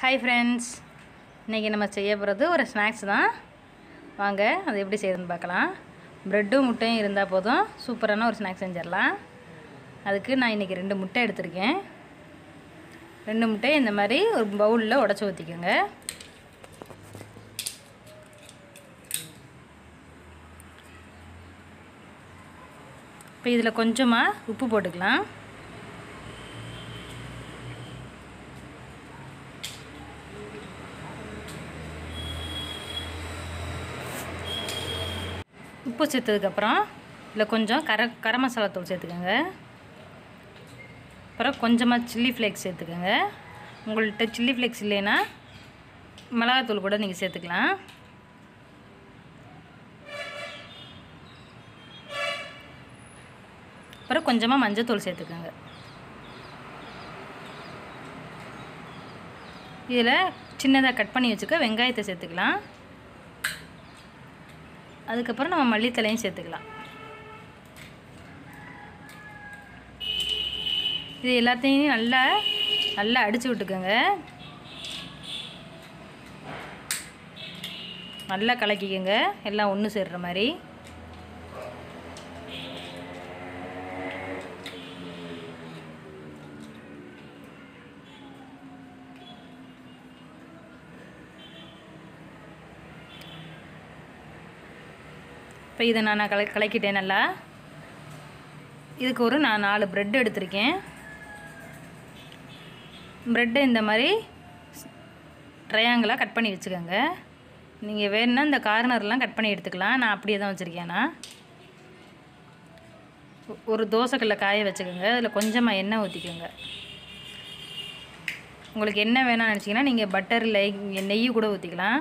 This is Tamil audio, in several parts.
ஹாய் ஃப்ரெண்ட்ஸ் இன்றைக்கி நம்ம செய்ய போகிறது ஒரு ஸ்நாக்ஸ் தான் வாங்க அது எப்படி செய்யுதுன்னு பார்க்கலாம் ப்ரெட்டும் முட்டையும் இருந்தால் போதும் சூப்பரான ஒரு ஸ்நாக்ஸ் செஞ்சிடலாம் அதுக்கு நான் இன்றைக்கி ரெண்டு முட்டை எடுத்திருக்கேன் ரெண்டு முட்டையை இந்த மாதிரி ஒரு பவுலில் உடச்சி ஊற்றிக்கோங்க இப்போ இதில் கொஞ்சமாக உப்பு போட்டுக்கலாம் உப்பு சேர்த்ததுக்கப்புறம் இதில் கொஞ்சம் கர கரம் மசாலா தூள் சேர்த்துக்கோங்க அப்புறம் கொஞ்சமாக சில்லி ஃப்ளேக்ஸ் சேர்த்துக்கோங்க உங்கள்கிட்ட சில்லி ஃப்ளேக்ஸ் இல்லைன்னா மிளகாத்தூள் கூட நீங்கள் சேர்த்துக்கலாம் அப்புறம் கொஞ்சமாக மஞ்சத்தூள் சேர்த்துக்கோங்க இதில் சின்னதாக கட் பண்ணி வச்சுக்க வெங்காயத்தை சேர்த்துக்கலாம் அதுக்கப்புறம் நம்ம மல்லித்தலையும் சேர்த்துக்கலாம் இது எல்லாத்தையும் நல்லா நல்லா அடித்து விட்டுக்கோங்க நல்லா கலக்கிக்கோங்க எல்லாம் ஒன்று சேர்ற மாதிரி இப்போ இதை நான் கல கலக்கிட்டேன் நல்லா இதுக்கு ஒரு நான் நாலு ப்ரெட் எடுத்திருக்கேன் ப்ரெட்டை இந்த மாதிரி ட்ரையாங்கிளாக கட் பண்ணி வச்சுக்கோங்க நீங்கள் வேணுன்னா இந்த கார்னர்லாம் கட் பண்ணி எடுத்துக்கலாம் நான் அப்படியே தான் வச்சுருக்கேன்னா ஒரு தோசைக்கல்ல காய வச்சுக்கோங்க அதில் கொஞ்சமாக எண்ணெய் ஊற்றிக்கோங்க உங்களுக்கு என்ன வேணும்னு நினச்சிங்கன்னா நீங்கள் பட்டர் இல்லை நெய் கூட ஊற்றிக்கலாம்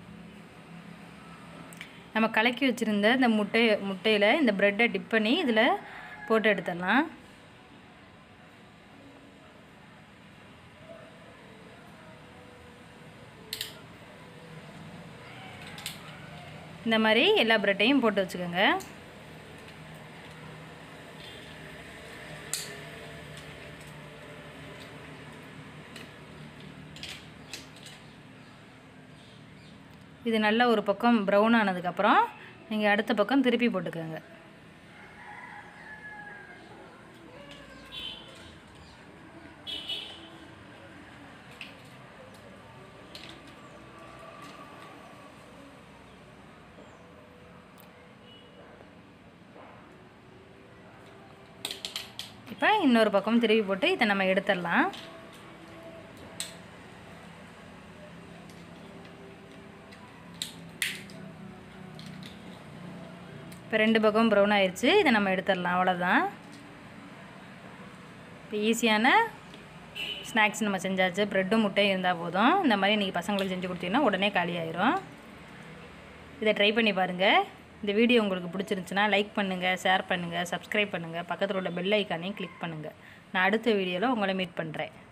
நம்ம கலக்கி வச்சுருந்த இந்த முட்டை முட்டையில் இந்த ப்ரெட்டை டிப் பண்ணி இதில் போட்டு எடுத்துடலாம் இந்த மாதிரி எல்லா ப்ரெட்டையும் போட்டு வச்சுக்கோங்க இது நல்ல ஒரு பக்கம் ப்ரௌன் ஆனதுக்கப்புறம் நீங்கள் அடுத்த பக்கம் திருப்பி போட்டுக்கோங்க இப்போ இன்னொரு பக்கம் திருப்பி போட்டு இதை நம்ம எடுத்துடலாம் இப்போ ரெண்டு பக்கம் ப்ரௌன் ஆயிடுச்சு இதை நம்ம எடுத்துடலாம் அவ்வளோதான் இப்போ ஈஸியான ஸ்நாக்ஸ் நம்ம செஞ்சாச்சு ப்ரெட்டும் முட்டையும் இருந்தால் போதும் இந்த மாதிரி இன்றைக்கி பசங்களுக்கு செஞ்சு கொடுத்தீங்கன்னா உடனே காலி ஆயிரும் இதை ட்ரை பண்ணி பாருங்கள் இந்த வீடியோ உங்களுக்கு பிடிச்சிருந்துச்சுன்னா லைக் பண்ணுங்கள் ஷேர் பண்ணுங்கள் சப்ஸ்கிரைப் பண்ணுங்கள் பக்கத்தில் உள்ள பெல் ஐக்கானையும் கிளிக் பண்ணுங்கள் நான் அடுத்த வீடியோவில் உங்களை மீட் பண்ணுறேன்